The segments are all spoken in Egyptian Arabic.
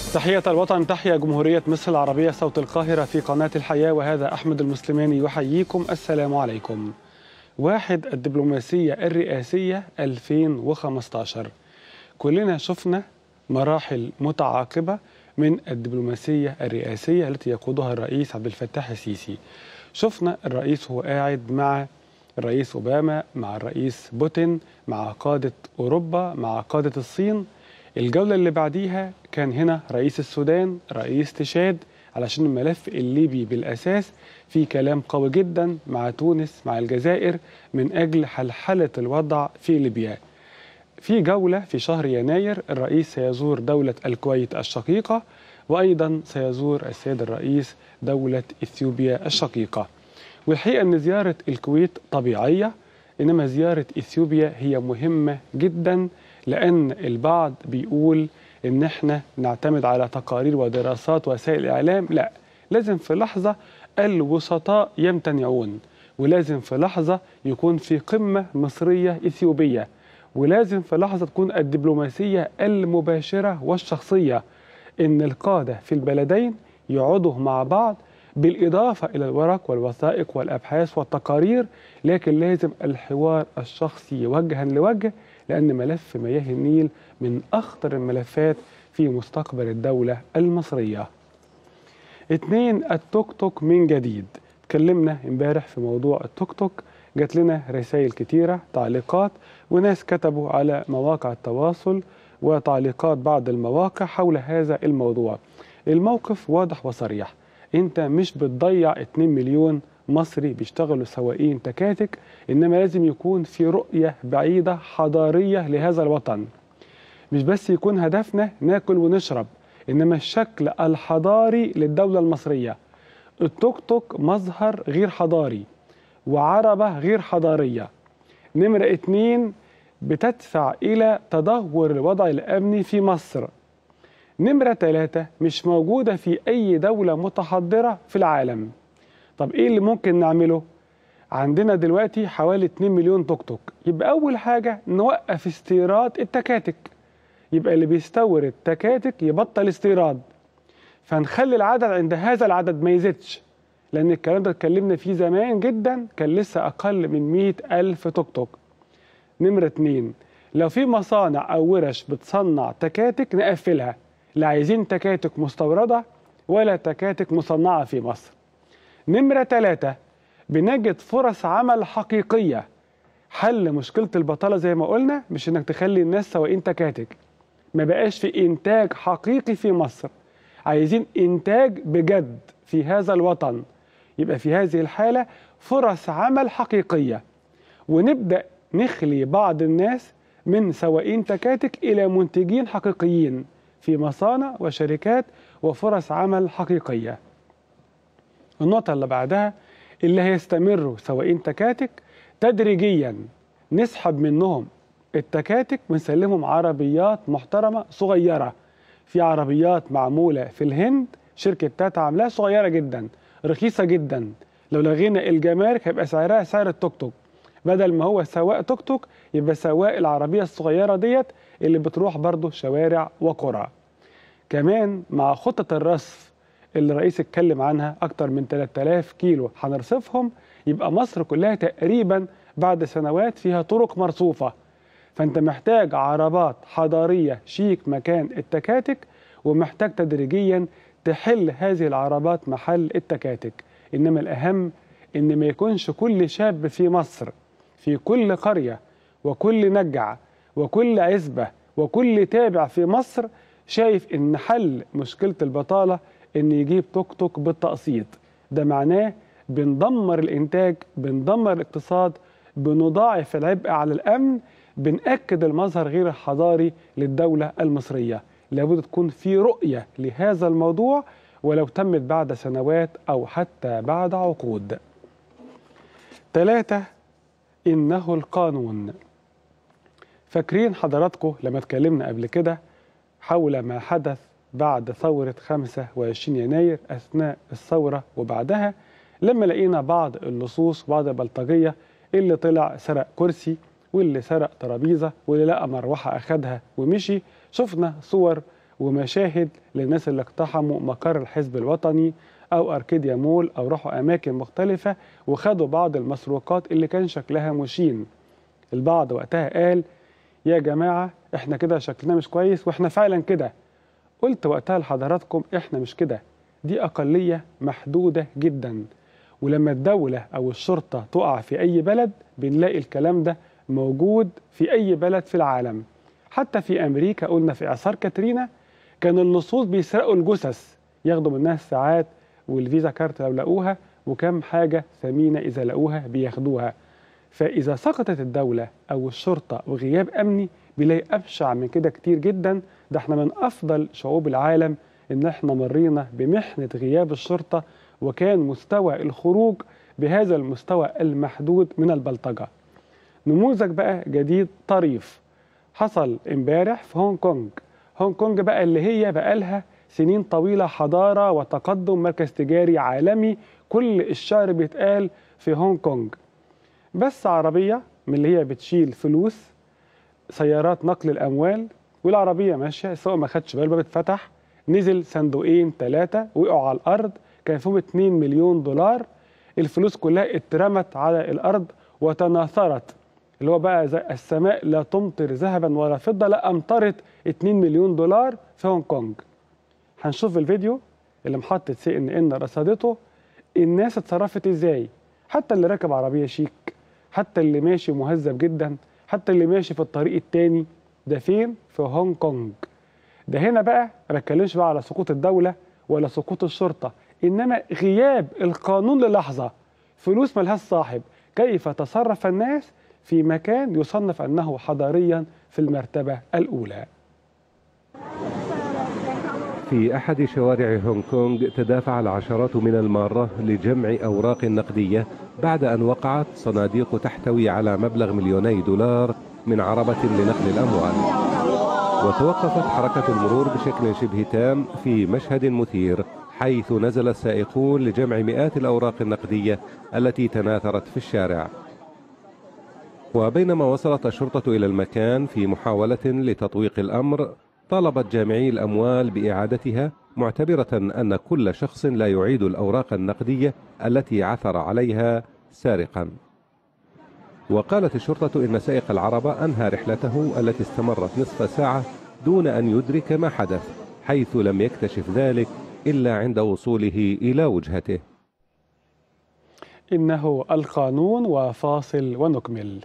تحية الوطن تحيا جمهورية مصر العربية صوت القاهرة في قناة الحياة وهذا أحمد المسلماني يحييكم السلام عليكم واحد الدبلوماسية الرئاسية 2015 كلنا شفنا مراحل متعاقبة من الدبلوماسية الرئاسية التي يقودها الرئيس عبد الفتاح السيسي شفنا الرئيس هو قاعد مع الرئيس أوباما مع الرئيس بوتين مع قادة أوروبا مع قادة الصين الجولة اللي بعديها كان هنا رئيس السودان رئيس تشاد علشان الملف الليبي بالأساس في كلام قوي جدا مع تونس مع الجزائر من أجل حلحلة الوضع في ليبيا في جولة في شهر يناير الرئيس سيزور دولة الكويت الشقيقة وأيضا سيزور السيد الرئيس دولة إثيوبيا الشقيقة والحقيقة أن زيارة الكويت طبيعية إنما زيارة إثيوبيا هي مهمة جدا لأن البعض بيقول إن إحنا نعتمد على تقارير ودراسات وسائل الإعلام لا لازم في لحظة الوسطاء يمتنعون ولازم في لحظة يكون في قمة مصرية إثيوبية ولازم في لحظة تكون الدبلوماسية المباشرة والشخصية إن القادة في البلدين يقعدوا مع بعض بالإضافة إلى الورق والوثائق والأبحاث والتقارير لكن لازم الحوار الشخصي وجها لوجه لأن ملف مياه النيل من أخطر الملفات في مستقبل الدولة المصرية اتنين التوك توك من جديد اتكلمنا امبارح في موضوع التوك توك جات لنا رسائل كتيرة تعليقات وناس كتبوا على مواقع التواصل وتعليقات بعض المواقع حول هذا الموضوع الموقف واضح وصريح انت مش بتضيع 2 مليون مصري بيشتغلوا سواقين تكاتك انما لازم يكون في رؤيه بعيده حضاريه لهذا الوطن مش بس يكون هدفنا ناكل ونشرب انما الشكل الحضاري للدوله المصريه التوك توك مظهر غير حضاري وعربه غير حضاريه نمره اتنين بتدفع الى تدهور الوضع الامني في مصر نمرة ثلاثة مش موجودة في أي دولة متحضرة في العالم طب إيه اللي ممكن نعمله؟ عندنا دلوقتي حوالي 2 مليون توك توك يبقى أول حاجة نوقف استيراد التكاتك يبقى اللي بيستورد تكاتك يبطل استيراد فنخلي العدد عند هذا العدد ما يزيدش لأن الكلام ده اتكلمنا فيه زمان جدا كان لسه أقل من 100 ألف توك توك نمرة اتنين لو في مصانع أو ورش بتصنع تكاتك نقفلها لا عايزين تكاتك مستوردة ولا تكاتك مصنعة في مصر نمرة ثلاثة بنجد فرص عمل حقيقية حل مشكلة البطالة زي ما قلنا مش انك تخلي الناس سواقين تكاتك ما بقاش في انتاج حقيقي في مصر عايزين انتاج بجد في هذا الوطن يبقى في هذه الحالة فرص عمل حقيقية ونبدأ نخلي بعض الناس من سواقين تكاتك إلى منتجين حقيقيين في مصانع وشركات وفرص عمل حقيقية النقطة اللي بعدها اللي هيستمروا سواقين تكاتك تدريجيا نسحب منهم التكاتك ونسلمهم عربيات محترمة صغيرة في عربيات معمولة في الهند شركة تاتا عاملاها صغيرة جدا رخيصة جدا لو لغينا الجمارك هيبقى سعرها سعر التوك توك بدل ما هو سواق توك توك يبقى سواق العربية الصغيرة ديت اللي بتروح برضه شوارع وقرى كمان مع خطة الرصف اللي الرئيس اتكلم عنها أكتر من 3000 كيلو هنرصفهم يبقى مصر كلها تقريبا بعد سنوات فيها طرق مرصوفة فأنت محتاج عربات حضارية شيك مكان التكاتك ومحتاج تدريجيا تحل هذه العربات محل التكاتك إنما الأهم إن ما يكونش كل شاب في مصر في كل قرية وكل نجع وكل عزبة وكل تابع في مصر شايف ان حل مشكلة البطالة ان يجيب توك توك بالتقسيط ده معناه بندمر الانتاج بندمر الاقتصاد بنضاعف العبء على الامن بنأكد المظهر غير الحضاري للدولة المصرية لابد تكون في رؤية لهذا الموضوع ولو تمت بعد سنوات أو حتى بعد عقود ثلاثة إنه القانون فاكرين حضراتكم لما اتكلمنا قبل كده حول ما حدث بعد ثورة 25 يناير أثناء الثورة وبعدها لما لقينا بعض اللصوص وبعض البلطجية اللي طلع سرق كرسي واللي سرق ترابيزة واللي لقى مروحة أخدها ومشي شفنا صور ومشاهد للناس اللي اقتحموا مقر الحزب الوطني أو أركيديا مول أو راحوا أماكن مختلفة وخدوا بعض المسروقات اللي كان شكلها مشين البعض وقتها قال يا جماعة احنا كده شكلنا مش كويس واحنا فعلا كده قلت وقتها لحضراتكم احنا مش كده دي أقلية محدودة جدا ولما الدولة أو الشرطة تقع في أي بلد بنلاقي الكلام ده موجود في أي بلد في العالم حتى في أمريكا قلنا في إعصار كاترينا كان اللصوص بيسرقوا الجثث ياخدوا منها الساعات والفيزا كارت لو لقوها وكم حاجة ثمينة إذا لقوها بياخدوها فإذا سقطت الدولة أو الشرطة وغياب أمني بيلاقي أبشع من كده كتير جدا ده احنا من أفضل شعوب العالم إن احنا مرينا بمحنة غياب الشرطة وكان مستوى الخروج بهذا المستوى المحدود من البلطجة نموذج بقى جديد طريف حصل امبارح في هونج كونج هونج كونج بقى اللي هي بقالها سنين طويلة حضارة وتقدم مركز تجاري عالمي كل الشعر بيتقال في هونج كونج بس عربية من اللي هي بتشيل فلوس سيارات نقل الأموال والعربية ماشية السواق ما خدش باله الباب اتفتح نزل صندوقين ثلاثة وقعوا على الأرض كان فيهم 2 مليون دولار الفلوس كلها اترمت على الأرض وتناثرت اللي هو بقى زي السماء لا تمطر ذهبا ولا فضة لا أمطرت 2 مليون دولار في هونج كونج هنشوف الفيديو اللي محطة سي ان ان رصدته الناس اتصرفت ازاي حتى اللي راكب عربية شيك حتى اللي ماشي مهذب جدا حتى اللي ماشي في الطريق التاني ده فين في هونج كونج ده هنا بقى ما بتكلمش بقى على سقوط الدولة ولا سقوط الشرطة إنما غياب القانون للحظة فلوس ملهاش صاحب كيف تصرف الناس في مكان يصنف أنه حضاريا في المرتبة الأولى في أحد شوارع هونغ كونغ تدافع العشرات من المارة لجمع أوراق نقدية بعد أن وقعت صناديق تحتوي على مبلغ مليوني دولار من عربة لنقل الأموال وتوقفت حركة المرور بشكل شبه تام في مشهد مثير حيث نزل السائقون لجمع مئات الأوراق النقدية التي تناثرت في الشارع وبينما وصلت الشرطة إلى المكان في محاولة لتطويق الأمر طالبت جامعي الأموال بإعادتها معتبرة أن كل شخص لا يعيد الأوراق النقدية التي عثر عليها سارقا وقالت الشرطة إن سائق العربة أنهى رحلته التي استمرت نصف ساعة دون أن يدرك ما حدث حيث لم يكتشف ذلك إلا عند وصوله إلى وجهته إنه القانون وفاصل ونكمل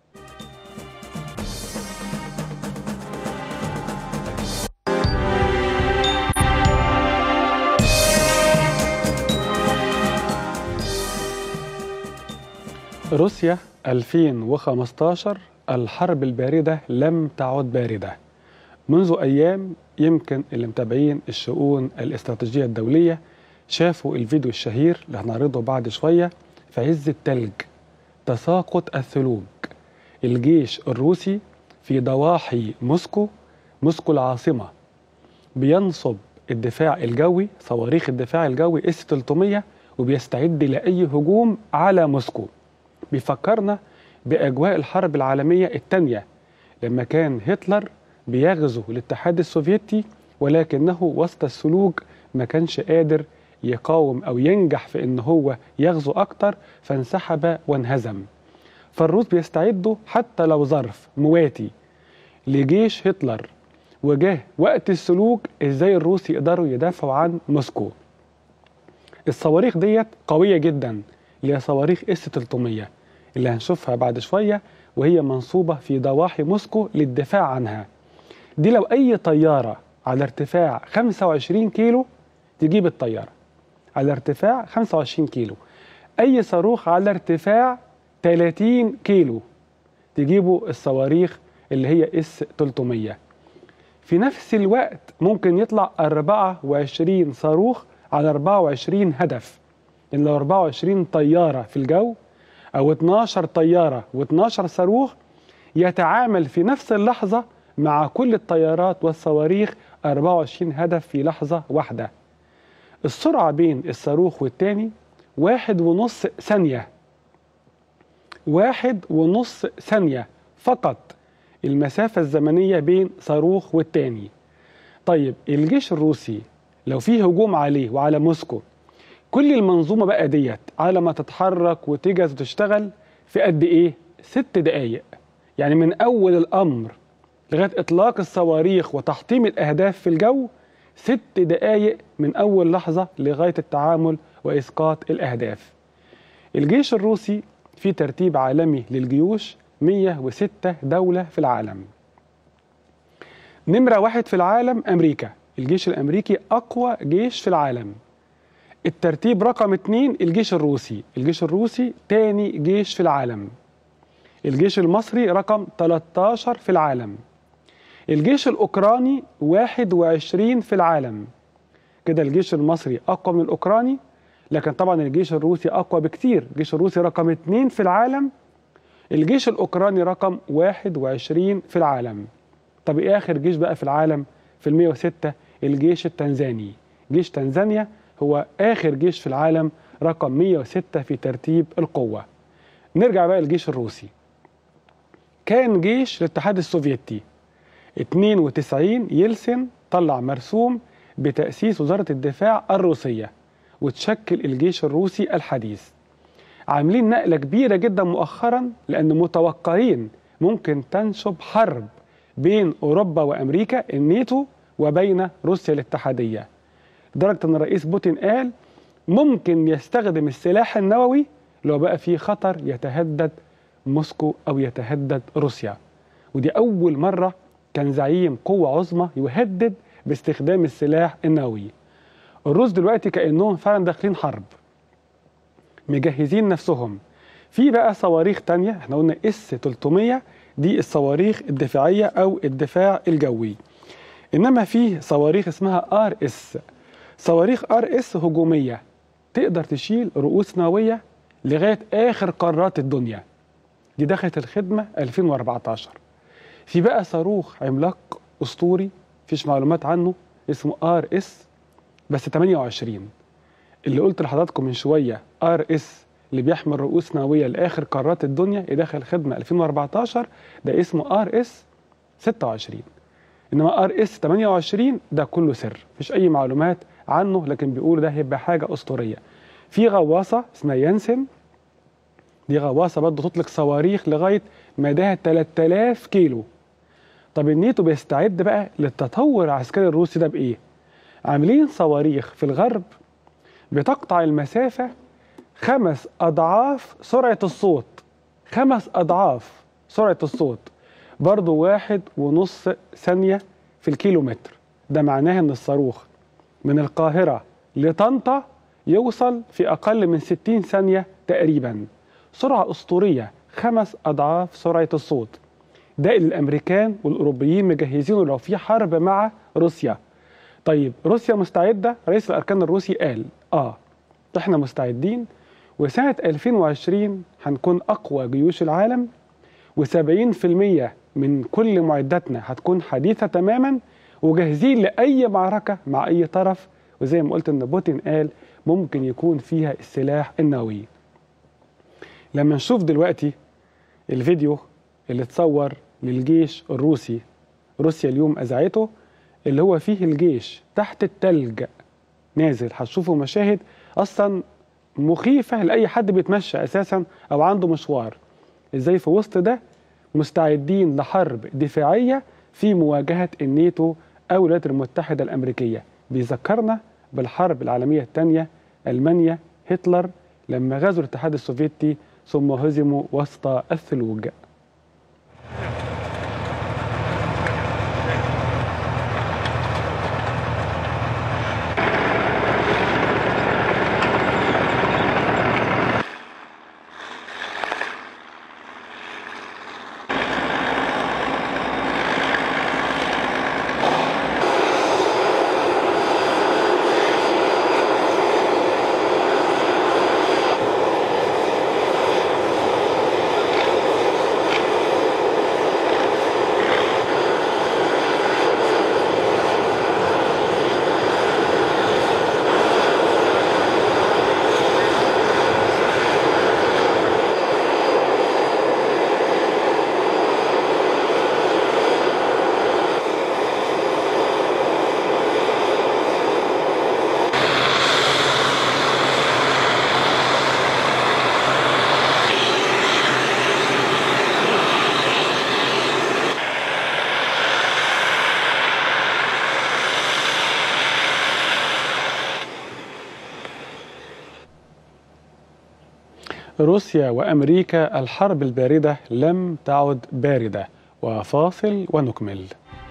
روسيا 2015 الحرب الباردة لم تعد باردة منذ أيام يمكن اللي متابعين الشؤون الاستراتيجية الدولية شافوا الفيديو الشهير اللي هنعرضه بعد شوية في عز التلج تساقط الثلوج الجيش الروسي في ضواحي موسكو موسكو العاصمة بينصب الدفاع الجوي صواريخ الدفاع الجوي اس 300 وبيستعد لأي هجوم على موسكو بيفكرنا بأجواء الحرب العالمية الثانية لما كان هتلر بيغزو الاتحاد السوفيتي ولكنه وسط الثلوج ما كانش قادر يقاوم أو ينجح في إن هو يغزو أكتر فانسحب وانهزم فالروس بيستعدوا حتى لو ظرف مواتي لجيش هتلر وجاه وقت الثلوج ازاي الروس يقدروا يدافعوا عن موسكو الصواريخ ديت قوية جدا اللي هي صواريخ اس 300 اللي هنشوفها بعد شوية وهي منصوبة في ضواحي موسكو للدفاع عنها دي لو أي طيارة على ارتفاع 25 كيلو تجيب الطيارة على ارتفاع 25 كيلو أي صاروخ على ارتفاع 30 كيلو تجيبوا الصواريخ اللي هي اس 300 في نفس الوقت ممكن يطلع 24 صاروخ على 24 هدف ان لو 24 طياره في الجو او 12 طياره و12 صاروخ يتعامل في نفس اللحظه مع كل الطيارات والصواريخ 24 هدف في لحظه واحده السرعه بين الصاروخ والتاني واحد ونص ثانيه واحد ونص ثانيه فقط المسافه الزمنيه بين صاروخ والتاني طيب الجيش الروسي لو فيه هجوم عليه وعلى موسكو كل المنظومة بقى ديت على ما تتحرك وتجهز وتشتغل في قد إيه؟ ست دقايق يعني من أول الأمر لغاية إطلاق الصواريخ وتحطيم الأهداف في الجو ست دقايق من أول لحظة لغاية التعامل وإسقاط الأهداف الجيش الروسي في ترتيب عالمي للجيوش 106 دولة في العالم نمرة واحد في العالم أمريكا الجيش الأمريكي أقوى جيش في العالم الترتيب رقم اتنين الجيش الروسي الجيش الروسي تاني جيش في العالم الجيش المصري رقم 13 في العالم الجيش الأوكراني 21 في العالم كده الجيش المصري أقوى من الأوكراني لكن طبعا الجيش الروسي أقوى بكتير الجيش الروسي رقم 2 في العالم الجيش الأوكراني رقم 21 في العالم طب إيه آخر جيش بقى في العالم في ال 106 الجيش التنزاني جيش تنزانيا هو آخر جيش في العالم رقم 106 في ترتيب القوة نرجع بقى للجيش الروسي كان جيش الاتحاد السوفيتي 92 يلسن طلع مرسوم بتأسيس وزارة الدفاع الروسية وتشكل الجيش الروسي الحديث عاملين نقلة كبيرة جدا مؤخرا لأن متوقعين ممكن تنشب حرب بين أوروبا وأمريكا الناتو وبين روسيا الاتحادية لدرجة أن الرئيس بوتين قال ممكن يستخدم السلاح النووي لو بقى في خطر يتهدد موسكو أو يتهدد روسيا ودي أول مرة كان زعيم قوة عظمى يهدد باستخدام السلاح النووي الروس دلوقتي كأنهم فعلا داخلين حرب مجهزين نفسهم في بقى صواريخ تانية احنا قلنا اس 300 دي الصواريخ الدفاعية أو الدفاع الجوي إنما في صواريخ اسمها ار اس صواريخ ار اس هجومية تقدر تشيل رؤوس نووية لغاية آخر قارات الدنيا دي دخلت الخدمة 2014 في بقى صاروخ عملاق أسطوري فيش معلومات عنه اسمه ار اس بس 28 اللي قلت لحضراتكم من شوية ار اس اللي بيحمل رؤوس نووية لآخر قارات الدنيا اللي داخل خدمة 2014 ده اسمه ار اس 26 انما ار اس 28 ده كله سر مفيش اي معلومات عنه لكن بيقولوا ده هيبقى حاجه اسطوريه في غواصه اسمها يانسن دي غواصه برضه تطلق صواريخ لغايه مداها 3000 كيلو طب الناتو بيستعد بقى للتطور العسكري الروسي ده بايه عاملين صواريخ في الغرب بتقطع المسافه خمس اضعاف سرعه الصوت خمس اضعاف سرعه الصوت برضه واحد ونص ثانية في الكيلومتر ده معناه ان الصاروخ من القاهرة لطنطا يوصل في أقل من 60 ثانية تقريبا سرعة أسطورية خمس أضعاف سرعة الصوت ده اللي الأمريكان والأوروبيين مجهزينه لو في حرب مع روسيا طيب روسيا مستعدة رئيس الأركان الروسي قال آه إحنا مستعدين وسنة 2020 هنكون أقوى جيوش العالم و70% من كل معداتنا هتكون حديثة تماما وجاهزين لأي معركة مع أي طرف وزي ما قلت إن بوتين قال ممكن يكون فيها السلاح النووي لما نشوف دلوقتي الفيديو اللي اتصور للجيش الروسي روسيا اليوم أذاعته اللي هو فيه الجيش تحت التلج نازل هتشوفوا مشاهد أصلا مخيفة لأي حد بيتمشى أساسا أو عنده مشوار إزاي في وسط ده مستعدين لحرب دفاعية في مواجهة الناتو أو الولايات المتحدة الأمريكية بيذكرنا بالحرب العالمية الثانية ألمانيا هتلر لما غزوا الاتحاد السوفيتي ثم هزموا وسط الثلوج روسيا وأمريكا الحرب الباردة لم تعد باردة وفاصل ونكمل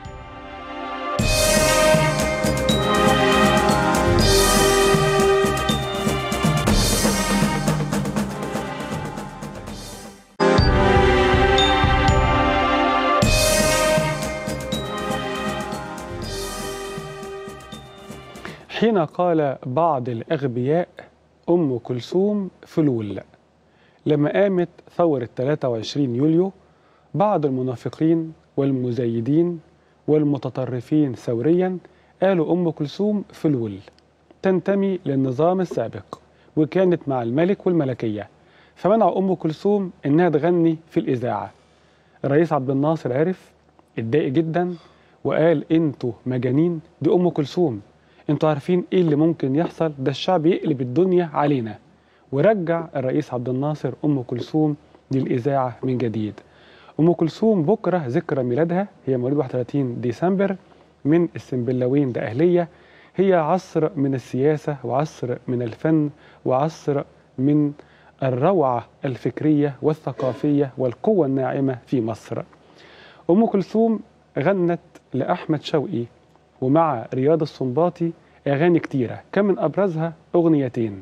حين قال بعض الأغبياء أم كلثوم فلول لما قامت ثورة 23 يوليو بعض المنافقين والمزايدين والمتطرفين ثوريا قالوا أم كلثوم فلول تنتمي للنظام السابق وكانت مع الملك والملكية فمنعوا أم كلثوم إنها تغني في الإذاعة الرئيس عبد الناصر عرف اتضايق جدا وقال انتوا مجانين دي أم كلثوم انتوا عارفين ايه اللي ممكن يحصل ده الشعب يقلب الدنيا علينا ورجع الرئيس عبد الناصر ام كلثوم للاذاعه من جديد ام كلثوم بكره ذكرى ميلادها هي مواليد 31 ديسمبر من السنبلاوين ده اهليه هي عصر من السياسه وعصر من الفن وعصر من الروعه الفكريه والثقافيه والقوه الناعمه في مصر ام كلثوم غنت لاحمد شوقي ومع رياض السنباطي أغاني كتيرة كان من أبرزها أغنيتين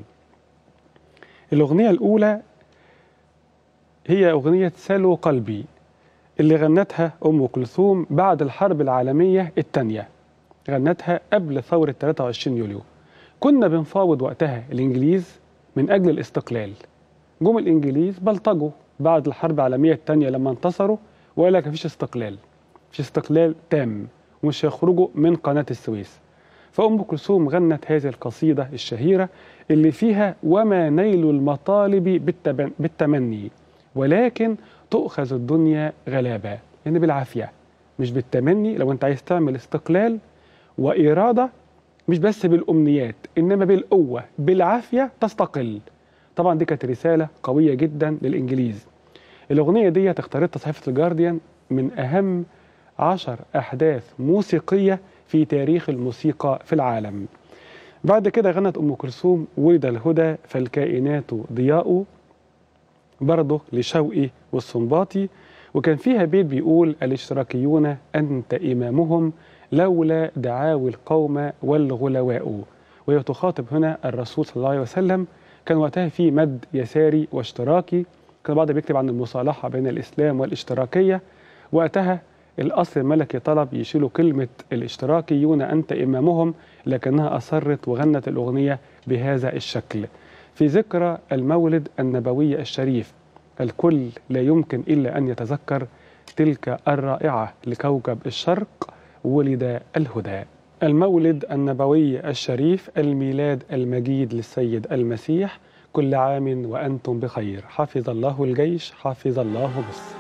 الأغنية الأولى هي أغنية سلو قلبي اللي غنتها أم كلثوم بعد الحرب العالمية الثانية غنتها قبل ثورة 23 يوليو كنا بنفاوض وقتها الإنجليز من أجل الاستقلال جم الإنجليز بلطجوا بعد الحرب العالمية الثانية لما انتصروا وقال لك مفيش استقلال مفيش استقلال تام ومش هيخرجوا من قناة السويس فأم كلثوم غنت هذه القصيدة الشهيرة اللي فيها وما نيل المطالب بالتبن بالتمني ولكن تؤخذ الدنيا غلابة يعني بالعافية مش بالتمني لو انت عايز تعمل استقلال وإرادة مش بس بالأمنيات إنما بالقوة بالعافية تستقل طبعا دي كانت رسالة قوية جدا للإنجليز الأغنية دي اختارتها صحيفة الجارديان من أهم عشر أحداث موسيقية في تاريخ الموسيقى في العالم بعد كده غنت أم كلثوم ولد الهدى فالكائنات ضياء برضه لشوقي والسنباطي وكان فيها بيت بيقول الاشتراكيون أنت إمامهم لولا دعاوي القوم والغلواء وهي تخاطب هنا الرسول صلى الله عليه وسلم كان وقتها في مد يساري واشتراكي كان بعض بيكتب عن المصالحة بين الإسلام والاشتراكية وقتها الأصل الملكي طلب يشيلوا كلمة الاشتراكيون أنت إمامهم لكنها أصرت وغنت الأغنية بهذا الشكل في ذكرى المولد النبوي الشريف الكل لا يمكن إلا أن يتذكر تلك الرائعة لكوكب الشرق ولد الهدى المولد النبوي الشريف الميلاد المجيد للسيد المسيح كل عام وأنتم بخير حفظ الله الجيش حفظ الله مصر